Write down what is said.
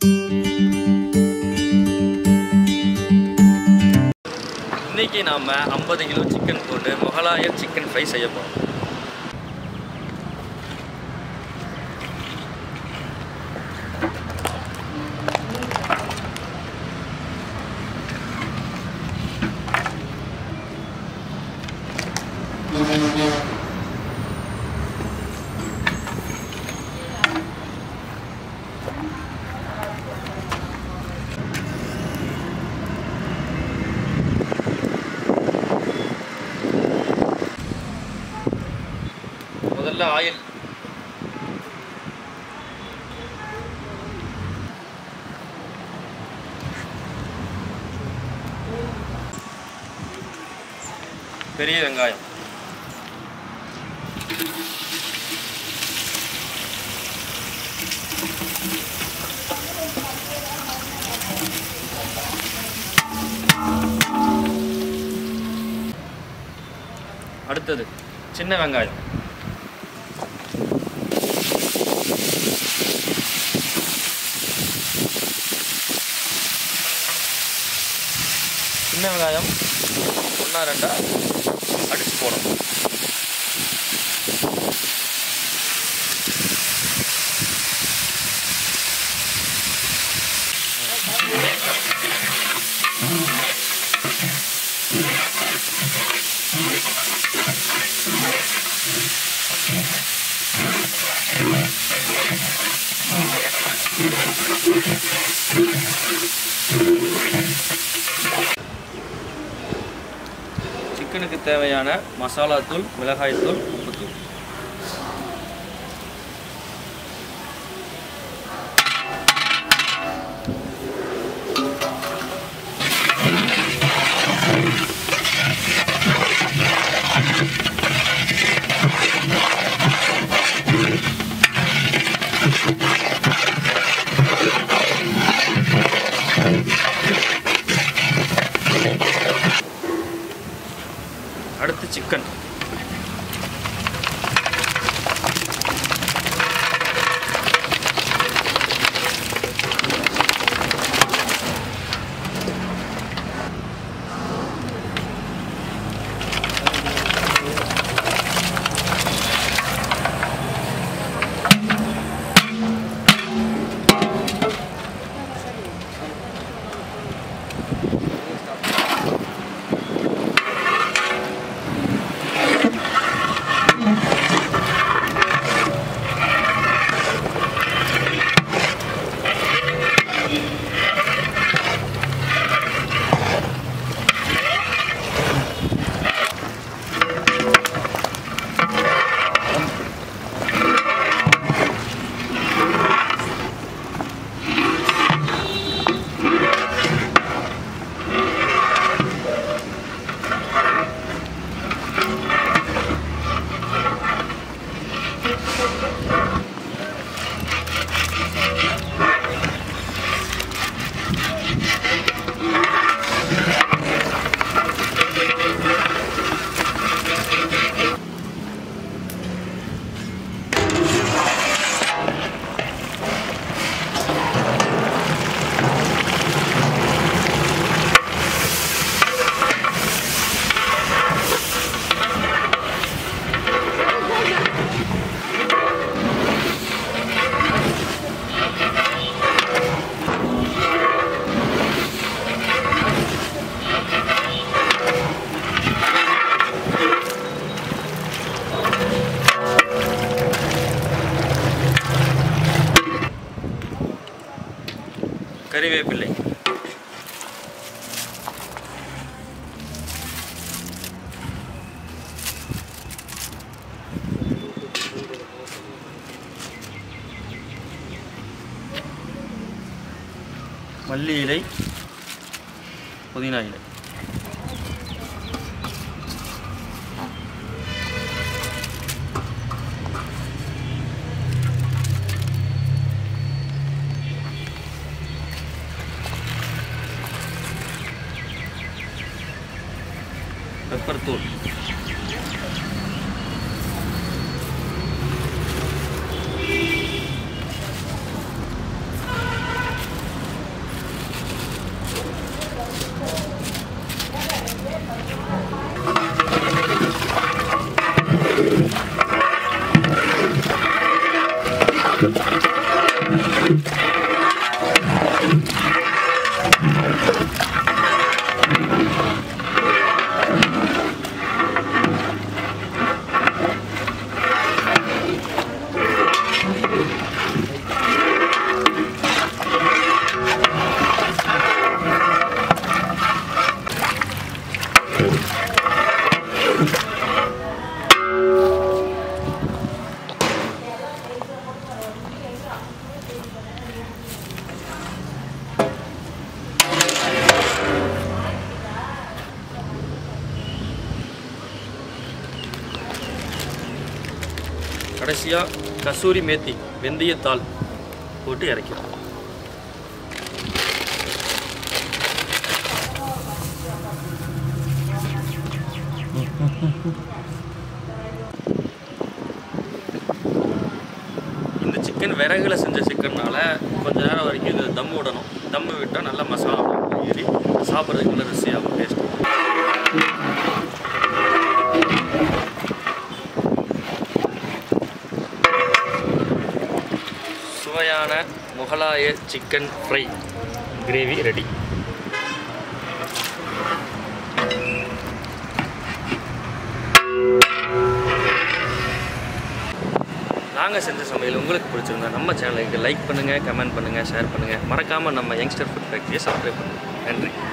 இன்னைக்கு நாம் ஐம்பது கிலோ சிக்கன் போட்டு மொகலாயர் சிக்கன் ஃப்ரை செய்ய போகிறோம் முதல்ல ஆயில் பெரிய வெங்காயம் அடுத்தது சின்ன வெங்காயம் சின்ன வெங்காயம் ஒன்றா ரெண்டா அடித்து போடணும் சிக்கனுக்கு தேவையான மசாலா தூள் மிளகாய் தூள் உப்புத்தூள் அடுத்து சிக்கன் கறிவேப்பிள்ளை மல்லி இலை புதினா இலை பெப்பர் தூள் கடைசியாக கசூரி மேத்தி வெந்தயத்தாள் போட்டு இறக்கிறோம் இந்த சிக்கன் விறகுல செஞ்ச சிக்கன்னால கொஞ்ச நேரம் வரைக்கும் இது தம் விடணும் தம் விட்டால் நல்லா மசாலா ஏறி சாப்பிட்றதுக்கு நல்ல ருசியாகும் டேஸ்ட் சுவையான முகலாய சிக்கன் ஃப்ரை கிரேவி ரெடி நாங்கள் செஞ்ச சமையல் உங்களுக்கு பிடிச்சிருந்தா நம்ம சேனலுக்கு லைக் பண்ணுங்கள் கமெண்ட் பண்ணுங்கள் ஷேர் பண்ணுங்கள் மறக்காமல் நம்ம யங்ஸ்டர் ஃபுட் ஃபேக்ட்ரியை சப்ஸ்கிரைப் பண்ணுங்கள் நன்றி